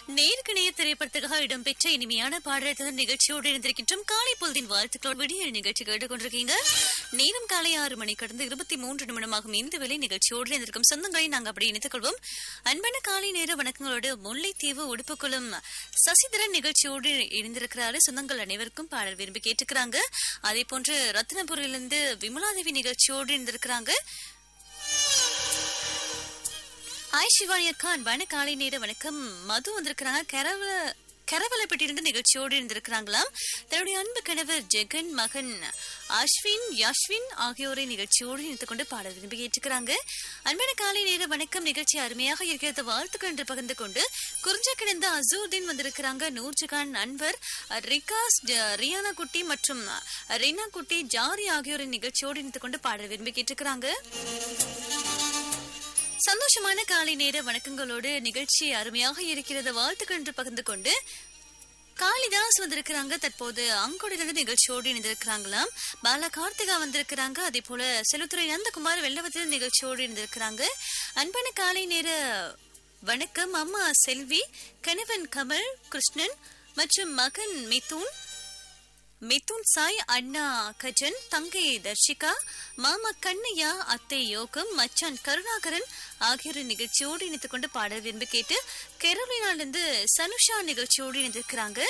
நேர்கிணைய திரைப்படத்துக்காக இடம்பெற்ற இனிமையான பாடல்கள் நிகழ்ச்சியோடு இருந்திருக்கின்றோம் காலை பொழுதின் வாழ்த்துக்களோடு விடியல் நிகழ்ச்சி கேட்டுக்கொண்டிருக்கீங்க நேரம் காலை ஆறு மணி கடந்து இருபத்தி மூன்று நிமிடமாகும் இந்த வேலை நிகழ்ச்சியோடு இருந்திருக்கும் சொந்தங்களை நாங்கள் அப்படி இணைத்துக் கொள்வோம் அன்பான காலை நேர வணக்கங்களோடு முல்லைத்தீவு உடுப்புக்குளம் சசிதரன் நிகழ்ச்சியோடு இணைந்திருக்கிறாரு சொந்தங்கள் அனைவருக்கும் பாடல் விரும்பி கேட்டுக்கிறாங்க அதே போன்று ரத்னபுரியிலிருந்து விமலாதேவி நிகழ்ச்சியோடு இருந்திருக்கிறாங்க ஹாய் சிவானி அக்கா அன்பான காலை நேர வணக்கம் மது வந்திருக்கிறாங்க கரவல கரவலப்பட்டிருந்து நிகழ்ச்சியோடு இருந்திருக்கிறாங்களாம் தன்னுடைய அன்பு கணவர் ஜெகன் மகன் அஸ்வின் யாஸ்வின் ஆகியோரை நிகழ்ச்சியோடு இணைத்துக் கொண்டு பாடல் விரும்பி கேட்டுக்கிறாங்க அன்பான காலை நேர வணக்கம் நிகழ்ச்சி அருமையாக இருக்கிறது வாழ்த்துக்கள் என்று பகிர்ந்து கொண்டு குறிஞ்ச கிடந்த அசூர்தீன் வந்திருக்கிறாங்க நூர்ஜகான் அன்வர் ரிகாஸ் ஜ- ரியானா குட்டி மற்றும் ரீனா குட்டி ஜாரி ஆகியோரின் நிகழ்ச்சியோடு இணைத்துக் கொண்டு பாடல் விரும்பி கேட்டுக்கிறாங்க சந்தோஷமான காலை நேர வணக்கங்களோடு நிகழ்ச்சி அருமையாக இருக்கிறது வாழ்த்துக்கள் என்று பகிர்ந்து கொண்டு காளிதாஸ் வந்திருக்கிறாங்க தற்போது அங்கோடிலிருந்து நிகழ்ச்சியோடு இணைந்திருக்கிறாங்களாம் பாலா கார்த்திகா வந்திருக்கிறாங்க அதே போல செல்வத்துறை நந்தகுமார் வெள்ளவத்தில் நிகழ்ச்சியோடு இணைந்திருக்கிறாங்க அன்பான காலை நேர வணக்கம் அம்மா செல்வி கணவன் கமல் கிருஷ்ணன் மற்றும் மகன் மிதுன் மிதுன் சாய் அண்ணா கஜன் தங்கை தர்ஷிகா மாமா கண்ணையா அத்தை யோகம் மச்சான் கருணாகரன் ஆகியோரின் நிகழ்ச்சியோடு இணைத்துக் கொண்டு பாடல் விரும்பி கேட்டு கெரோலினாலிருந்து சனுஷா நிகழ்ச்சியோடு இணைந்திருக்கிறாங்க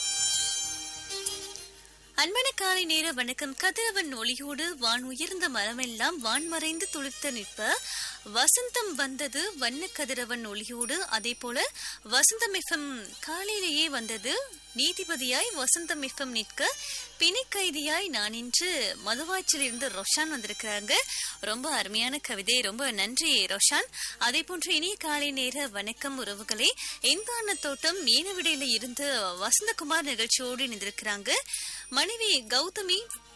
அன்பான காலை நேர வணக்கம் கதிரவன் ஒளியோடு வான் உயர்ந்த மரமெல்லாம் வான் மறைந்து துளிர்த்த நிற்ப வசந்தம் வந்தது வண்ண கதிரவன் ஒளியோடு அதே போல வசந்தம் எஃப்எம் காலையிலேயே வந்தது நீதிபதியாய் வசந்தம் எஃப்எம் நிற்க பிணை கைதியாய் நான் இன்று மதுவாய்ச்சில் இருந்து ரொஷான் வந்திருக்கிறாங்க ரொம்ப அருமையான கவிதை ரொம்ப நன்றி ரொஷான் அதே போன்று இனிய காலை நேர வணக்கம் உறவுகளே எந்தான தோட்டம் மீனவிடையில இருந்து வசந்தகுமார் நிகழ்ச்சியோடு இணைந்திருக்கிறாங்க மனைவி கௌதமி